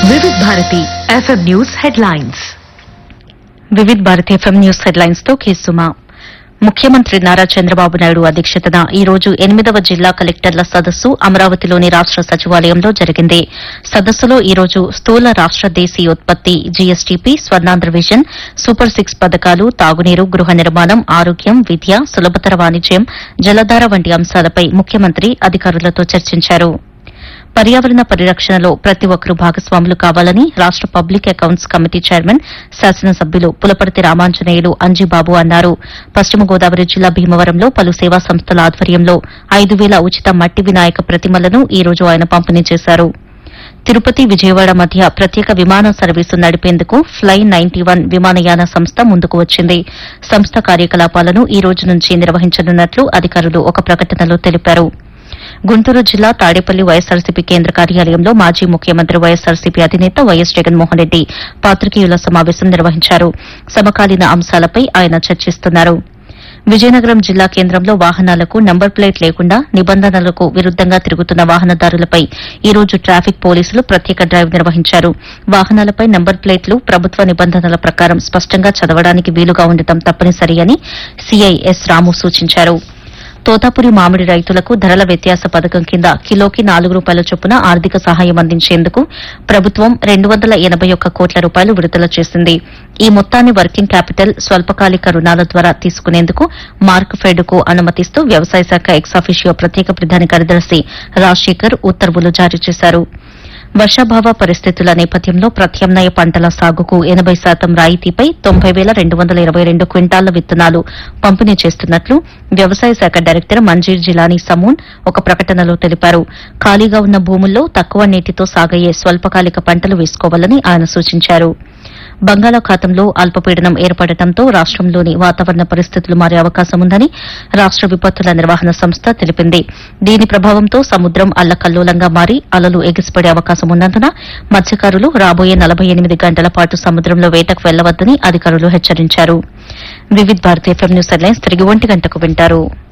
వివిధ Bharati FM news headlines Vividh Bharati FM news headlines తో కేసుమా ముఖ్యమంత్రి నారా చంద్రబాబు నాయుడు అధ్యక్షతన ఈ రోజు ఎనిమిదవ జిల్లా కలెక్టర్ల సదస్సు అమరావతిలోని రాష్ట సచివాలయంలో జరిగింది సదస్సులో ఈ రోజు స్థూల రాష్ట దేశీయోత్పత్తి GSDP Swarnandhra vision super six పథకాలు తాగునీరు గృహ నిర్మాణం ఆరోగ్యం విద్య సులభతర వాణిజ్యం జలధార వంటి అంశాలపై ముఖ్యమంత్రి అధికారులతో చర్చించారు పర్యావరణ పరిరక్షణలో ప్రతి ఒక్కరూ భాగస్వాములు కావాలని రాష్ట పబ్లిక్ అకౌంట్స్ కమిటీ చైర్మన్ శాసనసభ్యులు పులపర్తి రామాంజనేయులు అంజిబాబు అన్నారు పశ్చిమ గోదావరి జిల్లా భీమవరంలో పలు సేవా సంస్థల ఆధ్వర్యంలో ఐదు వేల ఉచిత మట్టి వినాయక ప్రతిమలను ఈ రోజు ఆయన పంపిణీ చేశారు తిరుపతి విజయవాడ మధ్య ప్రత్యేక విమాన సర్వీసు నడిపేందుకు ఫ్లై నైన్టీ వన్ విమానయాన సంస్థ ముందుకు వచ్చింది సంస్థ కార్యకలాపాలను ఈ రోజు నుంచి నిర్వహించనున్నట్లు అధికారులు ఒక ప్రకటనలో తెలిపారు గుంటూరు జిల్లా తాడేపల్లి వైఎస్సార్సీపీ కేంద్ర కార్యాలయంలో మాజీ ముఖ్యమంత్రి వైఎస్సార్సీపీ అధినేత వైఎస్ జగన్మోహన్ రెడ్డి పాత్రికేయుల సమావేశం నిర్వహించారు సమకాలీన అంశాలపై ఆయన చర్చిస్తున్నారు విజయనగరం జిల్లా కేంద్రంలో వాహనాలకు నంబర్ ప్లేట్ లేకుండా నిబంధనలకు విరుద్దంగా తిరుగుతున్న వాహనదారులపై ఈ రోజు ట్రాఫిక్ పోలీసులు ప్రత్యేక డ్రైవ్ నిర్వహించారు వాహనాలపై నంబర్ ప్లేట్లు ప్రభుత్వ నిబంధనల ప్రకారం స్పష్టంగా చదవడానికి వీలుగా ఉండటం తప్పనిసరి అని సీఐ ఎస్ రాము సూచించారు తోతాపురి మామిడి రైతులకు ధరల వ్యత్యాస పథకం కింద కిలోకి నాలుగు రూపాయల చొప్పున ఆర్థిక సహాయం అందించేందుకు ప్రభుత్వం రెండు వందల ఎనబై ఒక్క కోట్ల రూపాయలు విడుదల చేసింది ఈ మొత్తాన్ని వర్కింగ్ క్యాపిటల్ స్వల్పకాలిక రుణాల ద్వారా తీసుకునేందుకు మార్క్ ఫెడ్ కు అనుమతిస్తూ వ్యవసాయ శాఖ ఎక్సాఫిషియో ప్రత్యేక ప్రధాన కార్యదర్శి రాజశేఖర్ ఉత్తర్వులు జారీ చేశారు వర్షాభావ పరిస్థితుల నేపథ్యంలో ప్రత్యామ్నాయ పంటల సాగుకు ఎనబై శాతం రాయితీపై తొంభై వేల రెండు వందల ఇరవై రెండు క్వింటాళ్ల విత్తనాలు పంపిణీ చేస్తున్నట్లు వ్యవసాయ శాఖ డైరెక్టర్ మంజీర్ జిలానీ సమూన్ ఒక ప్రకటనలో తెలిపారు ఖాళీగా ఉన్న భూముల్లో తక్కువ నీటితో సాగయ్యే స్వల్పకాలిక పంటలు వేసుకోవాలని ఆయన సూచించారు బంగాళాఖాతంలో అల్పపీడనం ఏర్పడటంతో రాష్టంలోని వాతావరణ పరిస్థితులు మారే అవకాశం ఉందని రాష్ట విపత్తుల నిర్వహణ సంస్థ తెలిపింది దీని ప్రభావంతో సముద్రం అల్లకల్లోలంగా మారి అలలు ఎగిసిపడే అవకాశం ఉన్నందున మత్స్యకారులు రాబోయే నలభై ఎనిమిది గంటల పాటు సముద్రంలో వేటకు వెళ్లవద్దని అధికారులు హెచ్చరించారు Vividh Bharati FM news headlines తిరిగి ఒంటి గంటకు వింటారు